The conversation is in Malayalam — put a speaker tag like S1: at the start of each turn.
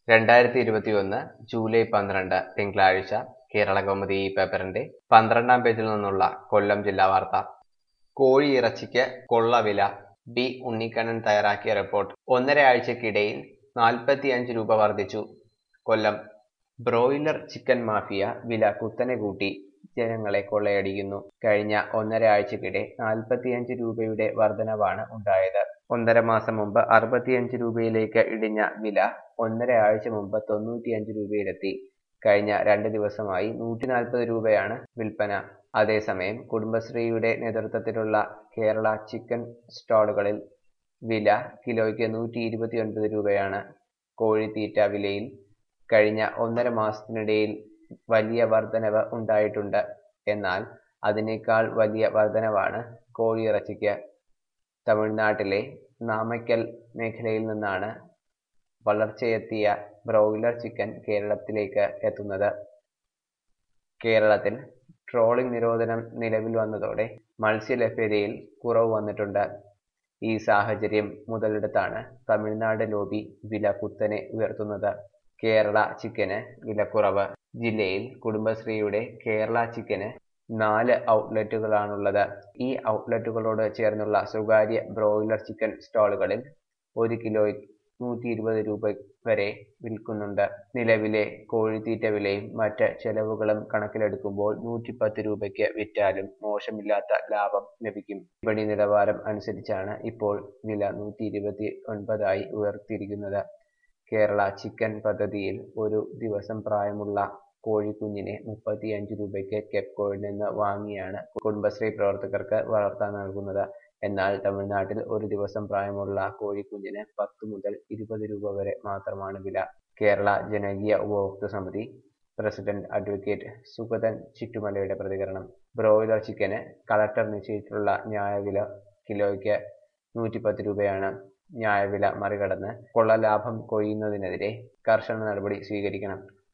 S1: രണ്ടായിരത്തി ഇരുപത്തിയൊന്ന് ജൂലൈ പന്ത്രണ്ട് തിങ്കളാഴ്ച കേരളകൗമുദി ഈ പേപ്പറിന്റെ പന്ത്രണ്ടാം പേജിൽ നിന്നുള്ള കൊല്ലം ജില്ലാ വാർത്ത കോഴി ഇറച്ചിക്ക് കൊള്ളവില ബി ഉണ്ണിക്കണ്ണൻ തയ്യാറാക്കിയ റിപ്പോർട്ട് ഒന്നര ആഴ്ചക്കിടയിൽ നാൽപ്പത്തിയഞ്ച് രൂപ വർദ്ധിച്ചു കൊല്ലം ബ്രോയിലർ ചിക്കൻ മാഫിയ വില കുത്തനെ കൂട്ടി ജനങ്ങളെ കൊള്ളയടിക്കുന്നു കഴിഞ്ഞ ഒന്നര ആഴ്ചക്കിടെ നാൽപ്പത്തിയഞ്ച് രൂപയുടെ വർധനവാണ് ഉണ്ടായത് ഒന്നര മാസം മുമ്പ് അറുപത്തിയഞ്ച് രൂപയിലേക്ക് ഇടിഞ്ഞ വില ഒന്നര ആഴ്ച മുമ്പ് തൊണ്ണൂറ്റിയഞ്ച് രൂപയിലെത്തി കഴിഞ്ഞ രണ്ട് ദിവസമായി നൂറ്റി നാൽപ്പത് രൂപയാണ് വിൽപ്പന അതേസമയം കുടുംബശ്രീയുടെ നേതൃത്വത്തിലുള്ള കേരള ചിക്കൻ സ്റ്റാളുകളിൽ വില കിലോയ്ക്ക് നൂറ്റി ഇരുപത്തിയൊൻപത് രൂപയാണ് കോഴിത്തീറ്റ വിലയിൽ കഴിഞ്ഞ ഒന്നര മാസത്തിനിടയിൽ വലിയ വർധനവ് ഉണ്ടായിട്ടുണ്ട് എന്നാൽ അതിനേക്കാൾ വലിയ വർധനവാണ് കോഴിയിറച്ചിക്ക് തമിഴ്നാട്ടിലെ നാമക്കൽ മേഖലയിൽ നിന്നാണ് വളർച്ചയെത്തിയ ബ്രോയിലർ ചിക്കൻ കേരളത്തിലേക്ക് എത്തുന്നത് കേരളത്തിൽ ട്രോളിംഗ് നിരോധനം നിലവിൽ വന്നതോടെ മത്സ്യലഭ്യതയിൽ കുറവ് വന്നിട്ടുണ്ട് ഈ സാഹചര്യം മുതലെടുത്താണ് തമിഴ്നാട് ലോബി വില കുത്തനെ ഉയർത്തുന്നത് കേരള ചിക്കന് വിലക്കുറവ് ജില്ലയിൽ കുടുംബശ്രീയുടെ കേരള ചിക്കന് നാല് ഔട്ട്ലെറ്റുകളാണുള്ളത് ഈ ഔട്ട്ലെറ്റുകളോട് ചേർന്നുള്ള സ്വകാര്യ ബ്രോയിലർ ചിക്കൻ സ്റ്റാളുകളിൽ ഒരു കിലോ നൂറ്റി ഇരുപത് രൂപ വരെ വിൽക്കുന്നുണ്ട് നിലവിലെ കോഴിത്തീറ്റ വിലയും മറ്റ് ചെലവുകളും കണക്കിലെടുക്കുമ്പോൾ നൂറ്റിപ്പത്ത് രൂപയ്ക്ക് വിറ്റാലും മോശമില്ലാത്ത ലാഭം ലഭിക്കും വിപണി നിലവാരം അനുസരിച്ചാണ് ഇപ്പോൾ വില നൂറ്റി ഇരുപത്തി ഒൻപതായി ഉയർത്തിയിരിക്കുന്നത് കേരള ചിക്കൻ പദ്ധതിയിൽ ഒരു ദിവസം പ്രായമുള്ള കോഴിക്കുഞ്ഞിനെ മുപ്പത്തിയഞ്ച് രൂപയ്ക്ക് കെപ്കോയിൽ നിന്ന് വാങ്ങിയാണ് കുടുംബശ്രീ പ്രവർത്തകർക്ക് വളർത്താൻ നൽകുന്നത് എന്നാൽ തമിഴ്നാട്ടിൽ ഒരു ദിവസം പ്രായമുള്ള കോഴിക്കുഞ്ഞിന് പത്ത് മുതൽ ഇരുപത് രൂപ വരെ മാത്രമാണ് വില കേരള ജനകീയ ഉപഭോക്തൃ സമിതി പ്രസിഡന്റ് അഡ്വക്കേറ്റ് സുഗതൻ ചിറ്റുമലയുടെ പ്രതികരണം ബ്രോയിലർ ചിക്കന് കളക്ടർ നിശ്ചയിച്ചിട്ടുള്ള ന്യായവില കിലോയ്ക്ക് നൂറ്റിപ്പത്ത് രൂപയാണ് ന്യായവില മറികടന്ന് കൊള്ളലാഭം കൊയ്യുന്നതിനെതിരെ കർശന നടപടി സ്വീകരിക്കണം